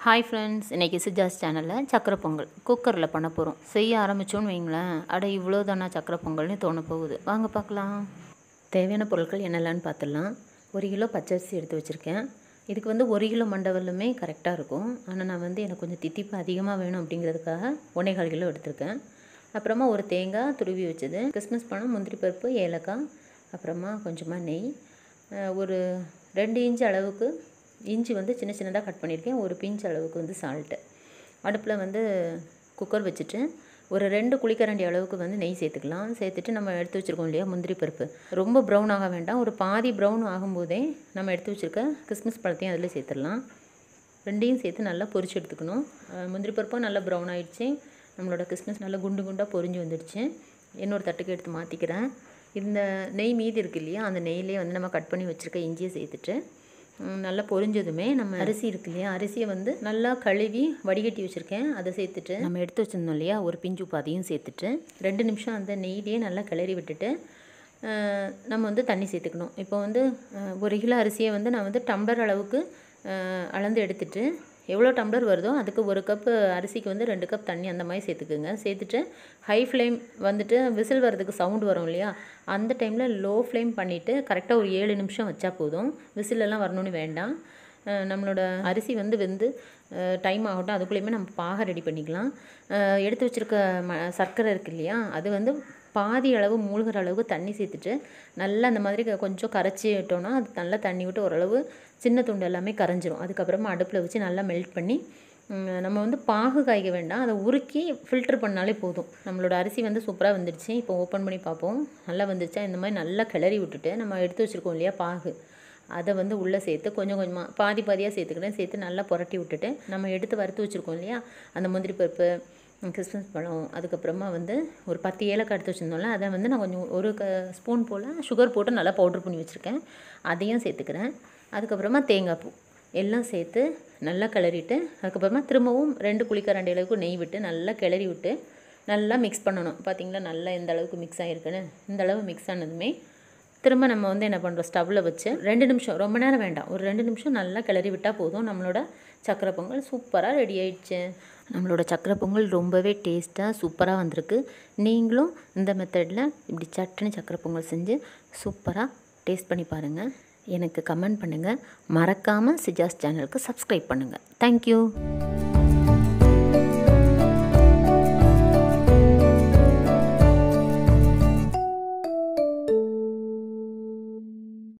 hi friends இன்றைக்கி சிஜாஸ் சேனலில் சக்கரை பொங்கல் குக்கரில் பண்ண போகிறோம் செய்ய ஆரம்பித்தோன்னு வைங்களேன் அட இவ்வளோ தானா சக்கரை பொங்கல்னு தோண போகுது வாங்க பார்க்கலாம் தேவையான பொருட்கள் என்னெல்லாம்னு பார்த்துடலாம் ஒரு கிலோ பச்சரிசி எடுத்து வச்சுருக்கேன் இதுக்கு வந்து ஒரு கிலோ மண்டவலுமே கரெக்டாக இருக்கும் ஆனால் நான் வந்து எனக்கு கொஞ்சம் தித்திப்பு அதிகமாக வேணும் அப்படிங்கிறதுக்காக ஒன்றேகால் கிலோ எடுத்திருக்கேன் அப்புறமா ஒரு தேங்காய் துருவி வச்சது கிறிஸ்மஸ் பழம் முந்திரி பருப்பு ஏலக்காய் அப்புறமா கொஞ்சமாக நெய் அஹ் ஒரு ரெண்டு இன்ச் அளவுக்கு இஞ்சி வந்து சின்ன சின்னதாக கட் பண்ணியிருக்கேன் ஒரு பிஞ்ச் அளவுக்கு வந்து சால்ட்டு அடுப்பில் வந்து குக்கர் வச்சுட்டு ஒரு ரெண்டு குழிக்கரண்டி அளவுக்கு வந்து நெய் சேர்த்துக்கலாம் சேர்த்துட்டு நம்ம எடுத்து வச்சுருக்கோம் இல்லையா முந்திரி பருப்பு ரொம்ப ப்ரௌன் ஆக வேண்டாம் ஒரு பாதி ப்ரௌன் ஆகும்போதே நம்ம எடுத்து வச்சுருக்க கிறிஸ்மஸ் பழத்தையும் அதில் சேர்த்துடலாம் ரெண்டையும் சேர்த்து நல்லா பொரிச்சு எடுத்துக்கணும் அஹ் முந்திரி பருப்பும் நல்லா ப்ரௌன் ஆயிடுச்சு நம்மளோட கிறிஸ்மஸ் நல்லா குண்டு குண்டாக பொரிஞ்சு வந்துடுச்சு இன்னொரு தட்டுக்கு எடுத்து மாற்றிக்கிறேன் இந்த நெய் மீதி இருக்கு இல்லையா அந்த நெய்லேயே வந்து நம்ம கட் பண்ணி வச்சுருக்க இஞ்சியை சேர்த்துட்டு ம், நல்லா பொரிஞ்சதுமே நம்ம அரிசி இருக்கு இல்லையா அரிசியை வந்து நல்லா கழுவி வடிகட்டி வச்சுருக்கேன் அதை சேர்த்துட்டு நம்ம எடுத்து வச்சுருந்தோம் இல்லையா ஒரு பிஞ்சு உப்பு அதையும் சேர்த்துட்டு ரெண்டு நிமிஷம் அந்த நெய்லேயே நல்லா கிளறி விட்டுட்டு அஹ், நம்ம வந்து தண்ணி சேர்த்துக்கணும் இப்போ வந்து அஹ், ஒரு கிலோ அரிசியை வந்து நான் வந்து டம்ளர் அளவுக்கு அஹ், அளந்து எடுத்துட்டு எவ்வளோ டம்ளர் வருதோ அதுக்கு ஒரு கப்பு அரிசிக்கு வந்து ரெண்டு கப் தண்ணி அந்த மாதிரி சேர்த்துக்குங்க சேர்த்துட்டு ஹை ஃப்ளேம் வந்துட்டு விசில் வர்றதுக்கு சவுண்ட் வரும் இல்லையா அந்த டைமில் லோ ஃப்ளேம் பண்ணிவிட்டு கரெக்டாக ஒரு ஏழு நிமிஷம் வச்சா போதும் whistle எல்லாம் வரணும்னு வேண்டாம் அஹ் நம்மளோட அரிசி வந்து வெந்து டைம் ஆகட்டும் அதுக்குள்ளேயுமே நம்ம பாக ரெடி பண்ணிக்கலாம் அஹ் எடுத்து வச்சுருக்க ம சர்க்கரை இருக்கு இல்லையா அது வந்து பாதி அளவு மூழ்கிற அளவுக்கு தண்ணி சேர்த்துட்டு நல்லா அந்த மாதிரி க- கொஞ்சம் கரைச்சி விட்டோம்னா அது நல்லா தண்ணி விட்டு ஓரளவு சின்ன துண்டு எல்லாமே கரைஞ்சிரும் அதுக்கப்புறமா அடுப்பில் வச்சு நல்லா மெல்ட் பண்ணி ம், நம்ம வந்து பாகு காய்க்க வேண்டாம் அதை உருக்கி ஃபில்டர் பண்ணாலே போதும் நம்மளோட அரிசி வந்து சூப்பராக வந்துடுச்சு இப்போ ஓப்பன் பண்ணி பார்ப்போம் நல்லா வந்துருச்சா இந்த மாதிரி நல்லா கிளறி விட்டுட்டு நம்ம எடுத்து வச்சுருக்கோம் இல்லையா பாகு அதை வந்து உள்ளே சேர்த்து கொஞ்சம் கொஞ்சமாக பாதி பாதியாக சேர்த்துக்கிட்டேன் சேர்த்து நல்லா புரட்டி விட்டுட்டு நம்ம எடுத்து வறுத்து வச்சுருக்கோம் இல்லையா அந்த முந்திரி பருப்பு ம், கிறிஸ்மஸ் பழம் அதுக்கப்புறமா வந்து ஒரு பத்து ஏலக்காய் எடுத்து வச்சுருந்தோம்ல அதை வந்து நான் கொஞ்சம் ஒரு க ஸ்பூன் போல் சுகர் போட்டு நல்லா பவுட்ரு பண்ணி வச்சுருக்கேன் அதையும் சேர்த்துக்கிறேன் அதுக்கப்புறமா தேங்காய் பூ எல்லாம் சேர்த்து நல்லா கிளறிட்டு அதுக்கப்புறமா திரும்பவும் ரெண்டு குழிக்கரண்டி அளவுக்கு நெய் விட்டு நல்லா கிளறி விட்டு நல்லா மிக்ஸ் பண்ணணும் பார்த்தீங்களா நல்லா எந்த அளவுக்கு மிக்ஸ் ஆகிருக்குன்னு இந்த அளவு மிக்ஸ் ஆனதுமே திரும்ப நம்ம வந்து என்ன பண்ணுறோம் ஸ்டவ்வில் வச்சு ரெண்டு நிமிஷம் ரொம்ப நேரம் வேண்டாம் ஒரு ரெண்டு நிமிஷம் நல்லா கிளறி விட்டால் போதும் நம்மளோட சக்கரை பொங்கல் சூப்பராக ரெடி ஆயிடுச்சு நம்மளோட சக்கரை பொங்கல் ரொம்பவே டேஸ்ட்டாக சூப்பராக வந்திருக்கு நீங்களும் இந்த மெத்தடில் இப்படி சட்டுன்னு சக்கரை பொங்கல் செஞ்சு சூப்பராக டேஸ்ட் பண்ணி பாருங்கள் எனக்கு கமெண்ட் பண்ணுங்கள் மறக்காமல் சிஜாஸ் சேனலுக்கு சப்ஸ்கிரைப் பண்ணுங்கள் தேங்க்யூ